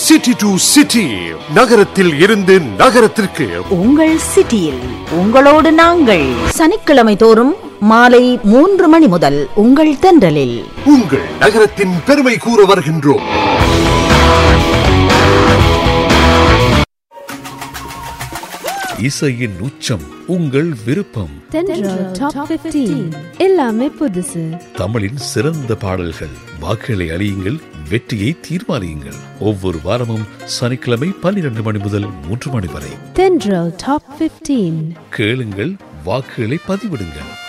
city to city நகரத்தில் இருந்து நகரத்திற்கு உங்கள் சிட்டியில் உங்களோடு நாங்கள் சனிக்கிழமை தோறும் மாலை மூன்று மணி முதல் உங்கள் தென்றலில் உங்கள் நகரத்தின் பெருமை கூற வருகின்றோம் இசையின் உச்சம் உங்கள் விருப்பம் தென்றல் டாப் 15 எல்லாமே புதுசு தமிழின் சிறந்த பாடல்கள் வாக்குகளை அழியுங்கள் வெற்றியை தீர்மானியுங்கள் ஒவ்வொரு வாரமும் சனிக்கிழமை பன்னிரண்டு மணி முதல் மூன்று மணி வரை தென்றல் டாப் 15 கேளுங்கள் வாக்குகளை பதிவிடுங்கள்